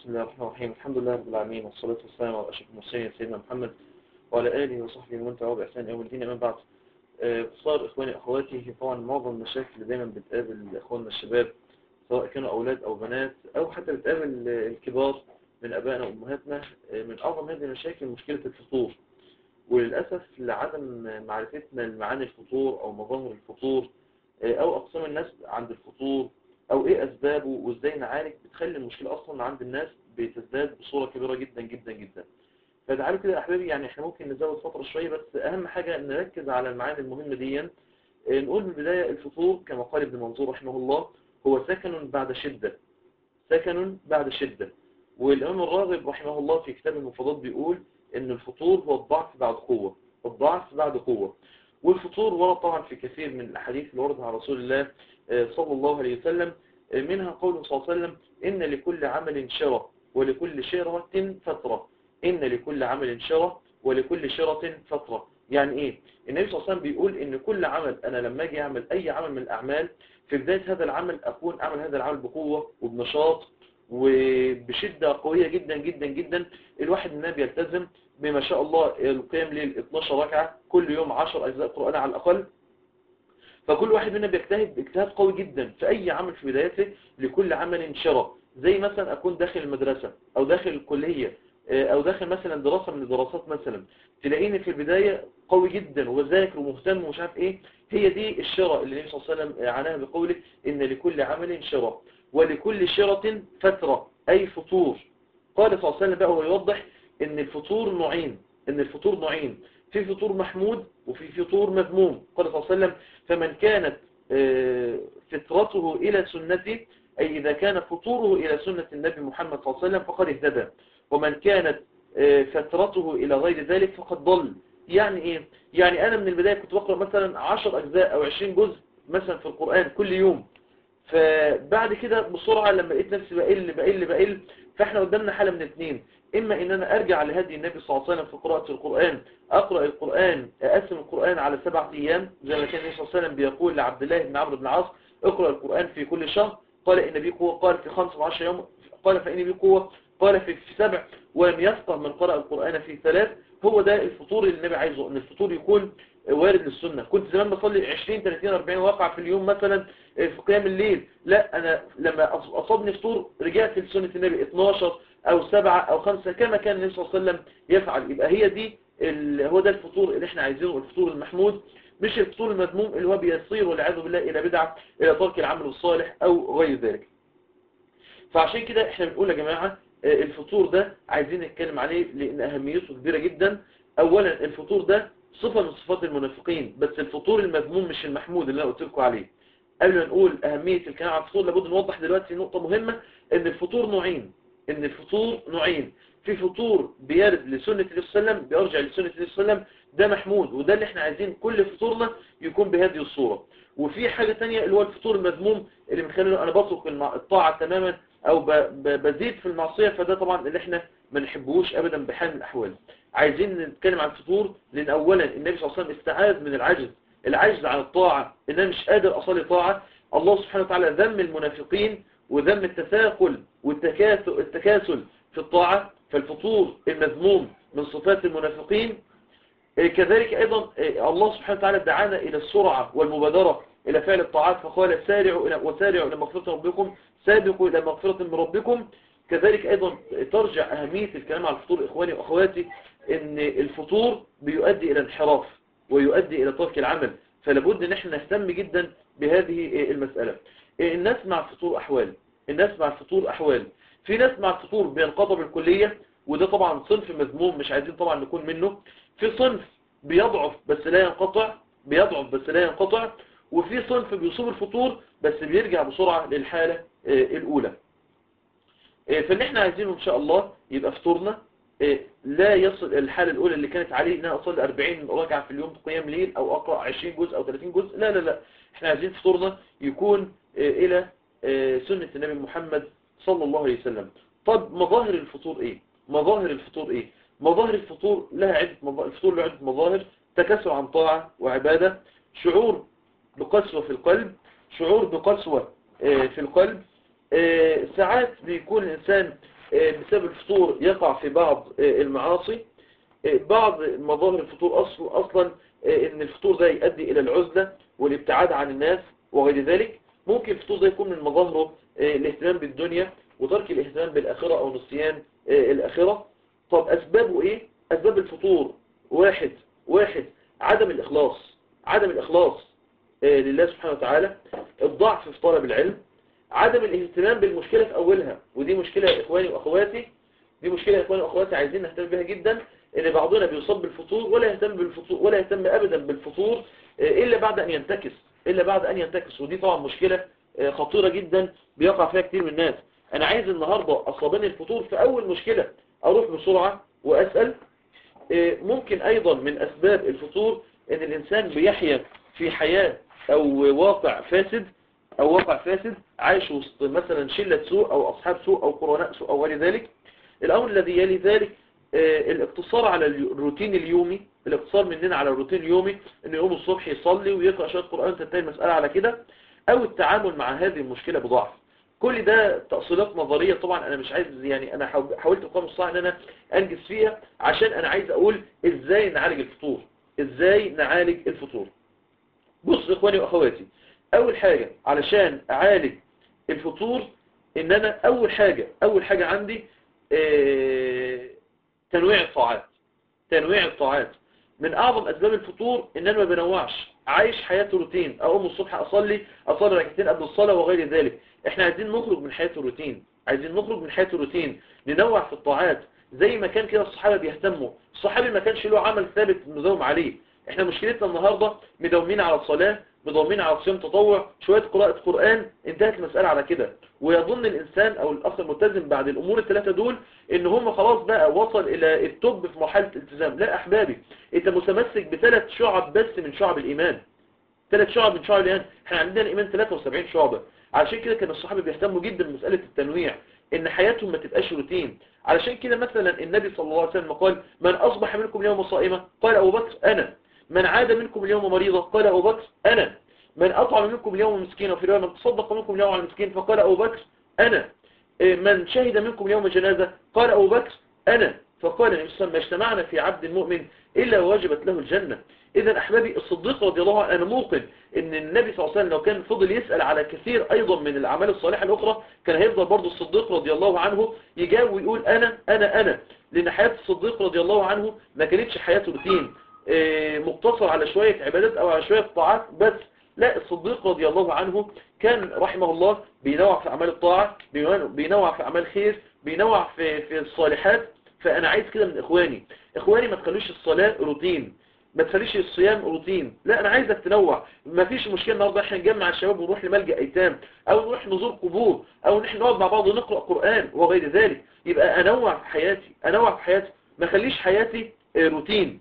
بسم الله الرحمن الرحيم الحمد لله رب العالمين والصلاة والسلام على أشرف المرسلين سيدنا محمد وعلى آله وصحبه ومن تبعه بإحسان يوم الدين أمام بعد صار إخواني أخواتي هي طبعا معظم المشاكل اللي دايما بتقابل إخواننا الشباب سواء كانوا أولاد أو بنات أو حتى بتقابل الكبار من أبائنا وأمهاتنا من أعظم هذه المشاكل مشكلة الفطور وللأسف لعدم معرفتنا لمعاني الفطور أو مظاهر الفطور أو أقسام الناس عند الفطور او ايه اسبابه وازاي نعالج بتخلي المشكلة اصلا عند الناس بتزداد بصورة كبيرة جدا جدا جدا فتعالوا كده يا احبابي يعني احنا ممكن نزود فترة شوية بس اهم حاجة نركز على المعاني المهمة دي نقول من البداية الفطور كما قال ابن منظور رحمه الله هو سكن بعد شدة سكن بعد شدة والامام الراغب رحمه الله في كتاب المفضات بيقول ان الفطور هو الضعف بعد قوة الضعف بعد قوة والفطور ورد طبعا في كثير من الحديث اللي وردها عن رسول الله صلى الله عليه وسلم منها قوله صلى الله عليه وسلم إن لكل عمل شرة ولكل شرة فترة إن لكل عمل شرة ولكل شرة فترة يعني إيه النبي صلى الله عليه وسلم بيقول إن كل عمل أنا لما أجي أعمل أي عمل من الأعمال في بداية هذا العمل أكون أعمل هذا العمل بقوة وبنشاط وبشدة قوية جدا جدا جدا الواحد مننا بيلتزم بما شاء الله القيام ليل 12 ركعة كل يوم 10 أجزاء قرآن على الأقل فكل واحد منا بيجتهد اجتهاد قوي جدا في أي عمل في بدايته لكل عمل شرع زي مثلا أكون داخل المدرسة أو داخل الكلية أو داخل مثلا دراسة من الدراسات مثلا تلاقيني في البداية قوي جدا وذاكر ومهتم ومش عارف ايه هي دي الشرع اللي النبي صلى الله عليه وسلم عناها بقوله إن لكل عمل شرع ولكل شرة فترة أي فطور قال صلى الله عليه وسلم بقى ويوضح ان الفطور نوعين ان الفطور نوعين في فطور محمود وفي فطور مذموم قال صلى الله عليه وسلم فمن كانت فطرته إلى سنتي أي إذا كان فطوره إلى سنة النبي محمد صلى الله عليه وسلم فقد اهتدى ومن كانت فترته إلى غير ذلك فقد ضل يعني إيه؟ يعني أنا من البداية كنت بقرأ مثلا 10 أجزاء أو 20 جزء مثلا في القرآن كل يوم فبعد كده بسرعة لما لقيت نفسي بقل بقل بقل فاحنا قدامنا حالة من اثنين اما ان انا ارجع لهدي النبي صلى الله عليه وسلم في قراءة القرآن اقرأ القرآن اقسم القرآن على سبعة ايام زي ما كان النبي صلى الله عليه وسلم بيقول لعبد الله بن عمرو بن العاص اقرأ القرآن في كل شهر قال ان بي قوة قال في 15 يوم قال فإن بي قوة قال في, في سبع ولم يفقه من قرأ القرآن في ثلاث هو ده الفطور اللي النبي عايزه ان الفطور يكون وارد للسنة كنت زمان بصلي 20 30 40 واقع في اليوم مثلا في قيام الليل لا انا لما اصابني فطور رجعت لسنة النبي 12 او 7 او 5 كما كان النبي صلى الله عليه وسلم يفعل يبقى هي دي هو ده الفطور اللي احنا عايزينه الفطور المحمود مش الفطور المذموم اللي هو بيصير والعياذ بالله الى بدعة الى ترك العمل الصالح او غير ذلك فعشان كده احنا بنقول يا جماعة الفطور ده عايزين نتكلم عليه لان اهميته كبيرة جدا اولا الفطور ده صفة من صفات المنافقين بس الفطور المذموم مش المحمود اللي انا قلت لكم عليه قبل ما نقول اهمية الكلام عن الفطور لابد نوضح دلوقتي نقطة مهمة ان الفطور نوعين ان الفطور نوعين في فطور بيرد لسنة النبي صلى الله عليه وسلم بيرجع لسنة النبي صلى الله عليه وسلم ده محمود وده اللي احنا عايزين كل فطورنا يكون بهذه الصورة وفي حاجة تانية اللي هو الفطور المذموم اللي بنخليه انا بترك الطاعة تماما او بزيد في المعصية فده طبعا اللي احنا ما نحبوش ابدا بحال من الاحوال عايزين نتكلم عن الفطور لان اولا النبي صلى الله عليه وسلم استعاذ من العجز العجز عن الطاعة ان انا مش قادر اصلي طاعة الله سبحانه وتعالى ذم المنافقين وذم التثاقل والتكاسل التكاسل في الطاعة فالفطور المذموم من صفات المنافقين كذلك ايضا الله سبحانه وتعالى دعانا الى السرعة والمبادرة الى فعل الطاعات فقال سارعوا الى وسارعوا الى مغفرة ربكم سابقوا الى مغفرة من ربكم كذلك ايضا ترجع اهمية الكلام على الفطور اخواني واخواتي ان الفطور بيؤدي الى انحراف ويؤدي الى ترك العمل فلابد ان احنا نهتم جدا بهذه المسألة الناس مع الفطور احوال الناس مع الفطور احوال في ناس مع الفطور بينقطع بالكلية وده طبعا صنف مذموم مش عايزين طبعا نكون منه في صنف بيضعف بس لا ينقطع بيضعف بس لا ينقطع وفي صنف بيصيب الفطور بس بيرجع بسرعة للحالة الاولى فاللي احنا عايزينه ان شاء الله يبقى فطورنا لا يصل الحالة الأولى اللي كانت عليه إن أنا أصلي 40 ركعة في اليوم قيام ليل أو أقرأ 20 جزء أو 30 جزء لا لا لا احنا عايزين فطورنا يكون إلى سنة النبي محمد صلى الله عليه وسلم طب مظاهر الفطور إيه مظاهر الفطور إيه مظاهر الفطور لها عدة مظاهر الفطور له عدة مظاهر تكاسل عن طاعة وعبادة شعور بقسوة في القلب شعور بقسوة في القلب ساعات بيكون الإنسان بسبب الفطور يقع في بعض المعاصي بعض مظاهر الفطور أصل أصلا ان الفطور ده يؤدي الى العزلة والابتعاد عن الناس وغير ذلك ممكن الفطور ده يكون من مظاهره الاهتمام بالدنيا وترك الاهتمام بالآخرة او نسيان الآخرة طب اسبابه ايه اسباب الفطور واحد واحد عدم الاخلاص عدم الاخلاص لله سبحانه وتعالى الضعف في طلب العلم عدم الاهتمام بالمشكلة في اولها ودي مشكلة يا اخواني واخواتي دي مشكلة يا اخواني واخواتي عايزين نهتم بها جدا ان بعضنا بيصاب بالفطور ولا يهتم بالفطور ولا يهتم ابدا بالفطور الا بعد ان ينتكس الا بعد ان ينتكس ودي طبعا مشكلة خطيرة جدا بيقع فيها كتير من الناس انا عايز النهاردة اصابني الفطور في اول مشكلة اروح بسرعة واسأل ممكن ايضا من اسباب الفطور ان الانسان بيحيا في حياة او واقع فاسد او واقع فاسد عايش وسط مثلا شلة سوء او اصحاب سوء او قرناء سوء او غير ذلك الامر الذي يلي ذلك الاقتصار على الروتين اليومي الاقتصار مننا على الروتين اليومي انه يقوم الصبح يصلي ويقرأ شوية قرآن تنتهي المسألة على كده او التعامل مع هذه المشكلة بضعف كل ده تأصيلات نظرية طبعا انا مش عايز يعني انا حاولت اقام الصح ان انا انجز فيها عشان انا عايز اقول ازاي نعالج الفطور ازاي نعالج الفطور بص اخواني واخواتي اول حاجة علشان اعالج الفطور ان انا اول حاجة اول حاجة عندي اه تنويع الطاعات تنويع الطاعات من اعظم اسباب الفطور ان انا ما بنوعش عايش حياة روتين اقوم الصبح اصلي اصلي ركعتين قبل الصلاة وغير ذلك احنا عايزين نخرج من حياة الروتين عايزين نخرج من حياة الروتين ننوع في الطاعات زي ما كان كده الصحابة بيهتموا الصحابي ما كانش له عمل ثابت مداوم عليه احنا مشكلتنا النهاردة مداومين على الصلاة مداومين على صيام تطوع شوية قراءة قرآن انتهت المسألة على كده ويظن الإنسان أو الأخ الملتزم بعد الأمور الثلاثة دول إن هم خلاص بقى وصل إلى التوب في مرحلة الالتزام لا أحبابي أنت متمسك بثلاث شعب بس من شعب الإيمان ثلاث شعب من شعب الإيمان احنا عندنا الإيمان 73 شعبة علشان كده كان الصحابة بيهتموا جدا بمسألة التنويع إن حياتهم ما تبقاش روتين علشان كده مثلا النبي صلى الله عليه وسلم قال من أصبح منكم اليوم صائمة قال أبو بكر أنا من عاد منكم اليوم مريضة قال أبو بكر أنا من أطعم منكم اليوم مسكين وفي رواية من تصدق منكم اليوم على المسكين فقال أبو بكر أنا من شهد منكم اليوم جنازة قال أبو بكر أنا فقال النبي صلى الله عليه وسلم ما اجتمعنا في عبد المؤمن إلا وجبت له الجنة إذا أحبابي الصديق رضي الله عنه أنا موقن إن النبي صلى الله عليه وسلم لو كان فضل يسأل على كثير أيضا من الأعمال الصالحة الأخرى كان هيفضل برضو الصديق رضي الله عنه يجاوب ويقول أنا أنا أنا لأن حياة الصديق رضي الله عنه ما كانتش حياة روتين مقتصر على شوية عبادات أو على شوية طاعات بس لا الصديق رضي الله عنه كان رحمه الله بينوع في أعمال الطاعة بينوع في أعمال خير بينوع في, في الصالحات فأنا عايز كده من إخواني إخواني ما تخلوش الصلاة روتين ما تخليش الصيام روتين لا أنا عايزك تنوع ما فيش مشكلة النهارده احنا نجمع الشباب ونروح لملجأ أيتام أو نروح نزور قبور أو نحن نقعد مع بعض ونقرأ قرآن وغير ذلك يبقى أنوع في حياتي أنوع في حياتي ما خليش حياتي روتين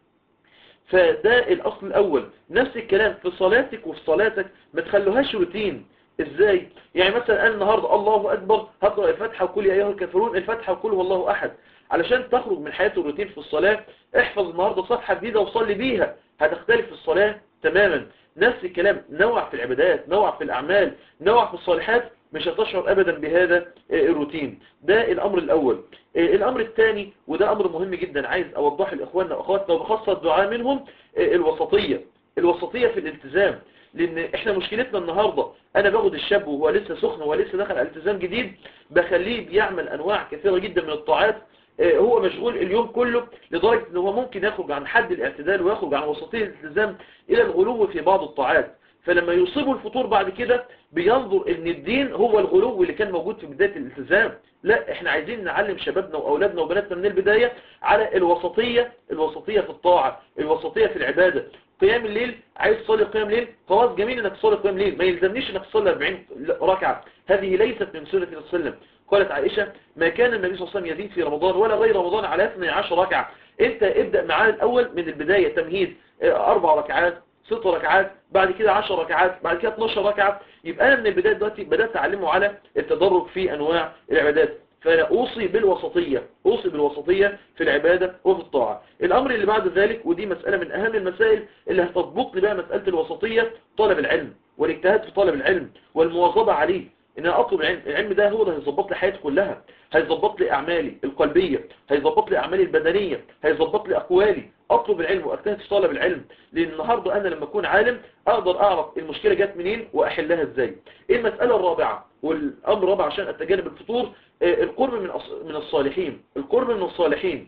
فده الأصل الأول نفس الكلام في صلاتك وفي صلاتك ما تخلوهاش روتين ازاي يعني مثلا انا النهاردة الله اكبر هقرأ الفاتحة وكل يا ايها الكافرون الفاتحة وكل والله احد علشان تخرج من حياة الروتين في الصلاة احفظ النهاردة صفحة جديدة وصلي بيها هتختلف في الصلاة تماما نفس الكلام نوع في العبادات نوع في الاعمال نوع في الصالحات مش هتشعر ابدا بهذا الروتين ده الامر الاول الامر الثاني وده امر مهم جدا عايز اوضحه لاخواننا واخواتنا وبخاصه الدعاء منهم الوسطية الوسطية في الالتزام لان احنا مشكلتنا النهاردة انا باخد الشاب وهو لسه سخن وهو لسه دخل على التزام جديد بخليه بيعمل انواع كثيرة جدا من الطاعات هو مشغول اليوم كله لدرجة ان هو ممكن يخرج عن حد الاعتدال ويخرج عن وسطية الالتزام الى الغلو في بعض الطاعات فلما يصيبوا الفطور بعد كده بينظر ان الدين هو الغلو اللي كان موجود في بداية الالتزام لا احنا عايزين نعلم شبابنا واولادنا وبناتنا من البداية على الوسطية الوسطية في الطاعة الوسطية في العبادة قيام الليل عايز تصلي قيام ليل خلاص جميل انك تصلي قيام ليل ما يلزمنيش انك تصلي 40 ركعة هذه ليست من سنة النبي صلى الله عليه وسلم قالت عائشة ما كان النبي صلى الله عليه وسلم يزيد في رمضان ولا غير رمضان على 12 ركعة انت ابدأ معاه الاول من البداية تمهيد اربع ركعات ست ركعات بعد كده 10 ركعات بعد كده 12 ركعة يبقى انا من البداية دلوقتي بدأت اعلمه على التدرج في انواع العبادات فانا اوصي بالوسطية اوصي بالوسطية في العبادة وفي الطاعة الامر اللي بعد ذلك ودي مسألة من اهم المسائل اللي هتطبق لي بقى مسألة الوسطية طلب العلم والاجتهاد في طلب العلم والمواظبة عليه ان انا اطلب العلم العلم ده هو اللي هيظبط لي حياتي كلها هيظبط لي اعمالي القلبيه هيظبط لي اعمالي البدنيه هيظبط لي اقوالي اطلب العلم واجتهد في طلب العلم لان النهارده انا لما اكون عالم اقدر اعرف المشكله جت منين واحلها ازاي ايه المساله الرابعه والامر الرابع عشان اتجنب الفطور آه، القرب من أص- من الصالحين القرب من الصالحين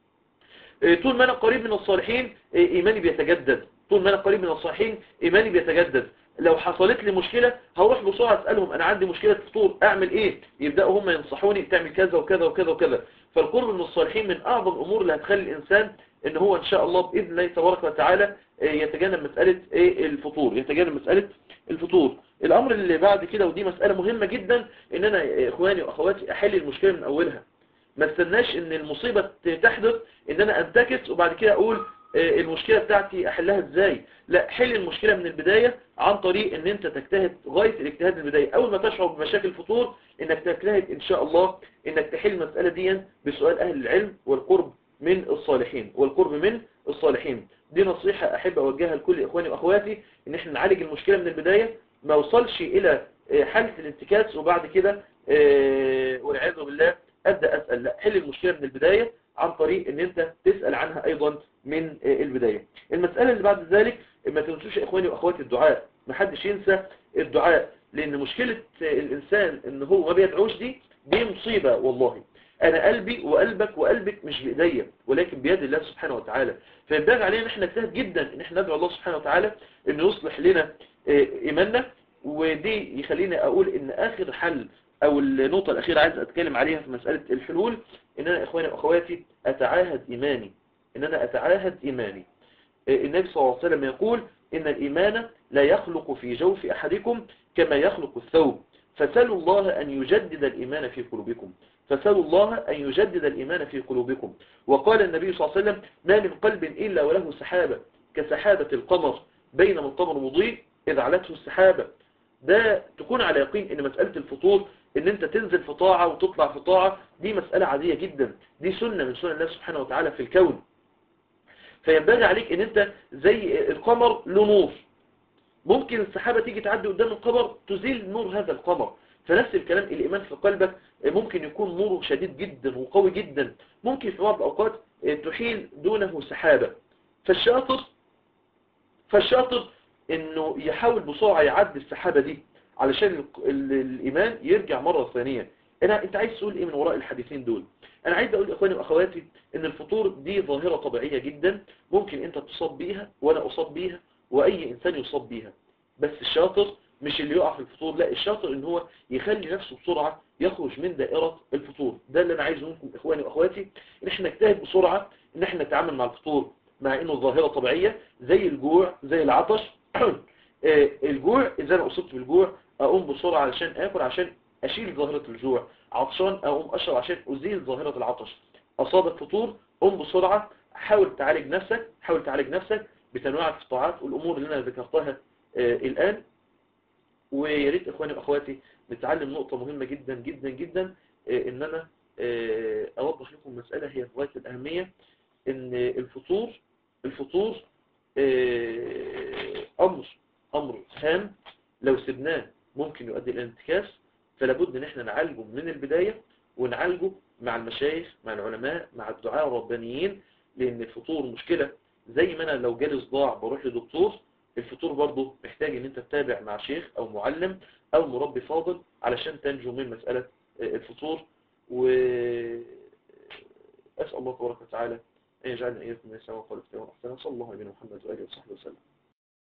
آه، طول ما انا قريب من الصالحين آه، ايماني بيتجدد طول ما انا قريب من الصالحين ايماني بيتجدد لو حصلت لي مشكلة هروح بسرعة اسألهم انا عندي مشكلة فطور اعمل ايه يبدأوا هم ينصحوني تعمل كذا وكذا وكذا وكذا فالقرب من الصالحين من اعظم الامور اللي هتخلي الانسان ان هو ان شاء الله باذن الله تبارك وتعالى آه، يتجنب مسألة ايه الفطور يتجنب مسألة الفطور الامر اللي بعد كده ودي مسألة مهمة جدا ان انا آه، اخواني واخواتي احل المشكلة من اولها ما استناش ان المصيبة تحدث ان انا انتكس وبعد كده اقول آه، المشكلة بتاعتي احلها ازاي لا حل المشكلة من البداية عن طريق ان انت تجتهد غاية الاجتهاد من البداية اول ما تشعر بمشاكل الفطور انك تجتهد ان شاء الله انك تحل المسألة دي بسؤال اهل العلم والقرب من الصالحين والقرب من الصالحين دي نصيحة احب اوجهها لكل اخواني واخواتي ان احنا نعالج المشكلة من البداية ما وصلش الى آه، حالة الانتكاس وبعد كده آه، والعياذ بالله ابدا اسال لا حل المشكله من البدايه عن طريق ان انت تسال عنها ايضا من آه، البدايه المساله اللي بعد ذلك ما تنسوش يا اخواني واخواتي الدعاء ما حدش ينسى الدعاء لان مشكله آه، الانسان ان هو ما بيدعوش دي دي مصيبه والله انا قلبي وقلبك وقلبك مش بايديا ولكن بيد الله سبحانه وتعالى فينبغي علينا ان احنا نجتهد جدا ان احنا ندعو الله سبحانه وتعالى انه يصلح لنا آه، ايماننا ودي يخليني اقول ان اخر حل او النقطة الاخيرة عايز اتكلم عليها في مسألة الحلول ان انا اخواني واخواتي اتعاهد ايماني ان انا اتعاهد ايماني آه، النبي صلى الله عليه وسلم يقول ان الايمان لا يخلق في جوف احدكم كما يخلق الثوب فسلوا الله ان يجدد الايمان في قلوبكم فسلوا الله ان يجدد الايمان في قلوبكم وقال النبي صلى الله عليه وسلم ما من قلب الا وله سحابة كسحابة القمر بينما القمر مضيء اذ علته السحابة ده تكون على يقين ان مسألة الفطور ان انت تنزل في طاعة وتطلع في طاعة دي مسألة عادية جدا دي سنة من سنن الله سبحانه وتعالى في الكون فينبغي عليك ان انت زي القمر له نور ممكن السحابة تيجي تعدي قدام القمر تزيل نور هذا القمر فنفس الكلام الإيمان في قلبك ممكن يكون نوره شديد جدا وقوي جدا ممكن في بعض الأوقات تحيل دونه سحابة فالشاطر فالشاطر انه يحاول بسرعة يعدي السحابة دي علشان ال- ال- الإيمان يرجع مرة ثانية أنا أنت عايز تقول إيه من وراء الحديثين دول أنا عايز أقول إخواني وأخواتي إن الفطور دي ظاهرة طبيعية جدا ممكن أنت تصاب بيها وأنا أصاب بيها وأي إنسان يصاب بيها بس الشاطر مش اللي يقع في الفطور لا الشاطر إن هو يخلي نفسه بسرعة يخرج من دائرة الفطور ده اللي أنا عايزه منكم إخواني وأخواتي إن إحنا نجتهد بسرعة إن إحنا نتعامل مع الفطور مع إنه ظاهرة طبيعية زي الجوع زي العطش آه، الجوع إذا أنا أصبت بالجوع أقوم بسرعة علشان آكل عشان أشيل ظاهرة الجوع عطشان أقوم أشرب عشان أزيل ظاهرة العطش أصابك فطور قوم بسرعة حاول تعالج نفسك حاول تعالج نفسك بتنوع القطاعات والأمور اللي أنا ذكرتها آه، الآن ويا ريت إخواني وأخواتي نتعلم نقطة مهمة جدا جدا جدا آه، إن أنا آه، أوضح لكم مسألة هي في غاية الأهمية إن الفطور الفطور آه، أمر أمر هام لو سبناه ممكن يؤدي إلى انتكاس فلابد ان احنا نعالجه من البداية ونعالجه مع المشايخ مع العلماء مع الدعاء الربانيين لان الفطور مشكلة زي ما انا لو جالي صداع بروح لدكتور الفطور برضه محتاج ان انت تتابع مع شيخ او معلم او مربي فاضل علشان تنجو من مسألة الفطور وأسأل الله تبارك وتعالى أن يجعلنا إياكم من السماء وقال افتهم أحسن صلى الله عليه محمد وآله وصحبه وسلم